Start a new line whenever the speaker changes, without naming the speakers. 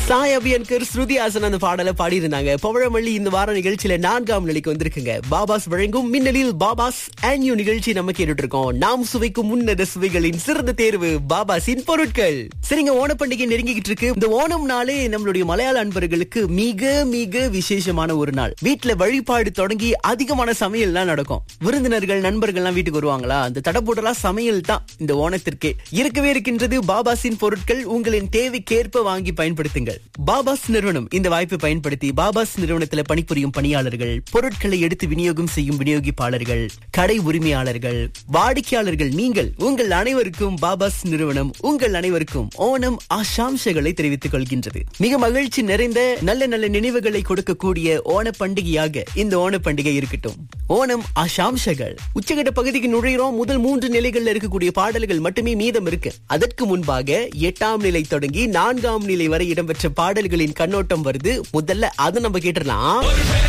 சாய் அபியன்கர் ஸ்ருதி ஹாசன் அந்த பாடலை பாடியிருந்தாங்க பவழமல்லி இந்த வார நிகழ்ச்சியில நான்காம் நிலைக்கு வந்திருக்குங்க பாபாஸ் வழங்கும் மின்னலில் பாபாஸ் ஆன்யூ நிகழ்ச்சி நம்ம கேட்டுட்டு இருக்கோம் நாம் சுவைக்கும் உன்னத சுவைகளின் சிறந்த தேர்வு பாபாஸின் பொருட்கள் சரிங்க ஓணப்பண்டிகை நெருங்கிக்கிட்டு இருக்கு இந்த ஓணம் நாளே நம்மளுடைய மலையாள அன்பர்களுக்கு மிக மிக விசேஷமான ஒரு நாள் வீட்டுல வழிபாடு தொடங்கி அதிகமான சமையல்லாம் நடக்கும் விருந்தினர்கள் நண்பர்கள்லாம் வீட்டுக்கு வருவாங்களா அந்த தடபுடலா சமையல் தான் இந்த ஓணத்திற்கே இருக்கவே இருக்கின்றது பாபாஸின் பொருட்கள் உங்களின் தேவைக்கேற்ப வாங்கி பயன்படுத்துங்கள் பாபாஸ் நிறுவனம் இந்த வாய்ப்பை பயன்படுத்தி பாபாஸ் நிறுவனத்தில் பணிபுரியும் பணியாளர்கள் பொருட்களை எடுத்து விநியோகம் செய்யும் விநியோகிப்பாளர்கள் கடை உரிமையாளர்கள் வாடிக்கையாளர்கள் நீங்கள் உங்கள் அனைவருக்கும் பாபாஸ் நிறுவனம் உங்கள் அனைவருக்கும் ஓணம் ஆசாம்சங்களை தெரிவித்துக் கொள்கின்றது மிக மகிழ்ச்சி நிறைந்த நல்ல நல்ல நினைவுகளை கொடுக்கக்கூடிய ஓண பண்டிகையாக இந்த ஓண பண்டிகை இருக்கட்டும் ஓணம் ஆசாம்சங்கள் உச்சகட்ட பகுதிக்கு நுழைகிறோம் முதல் மூன்று நிலைகள்ல இருக்கக்கூடிய பாடல்கள் மட்டுமே மீதம் இருக்கு அதற்கு முன்பாக எட்டாம் நிலை தொடங்கி நான்காம் நிலை வரை இடம்பெற்ற பாடல்களின் கண்ணோட்டம் வருது முதல்ல அதை நம்ம கேட்டுடலாம்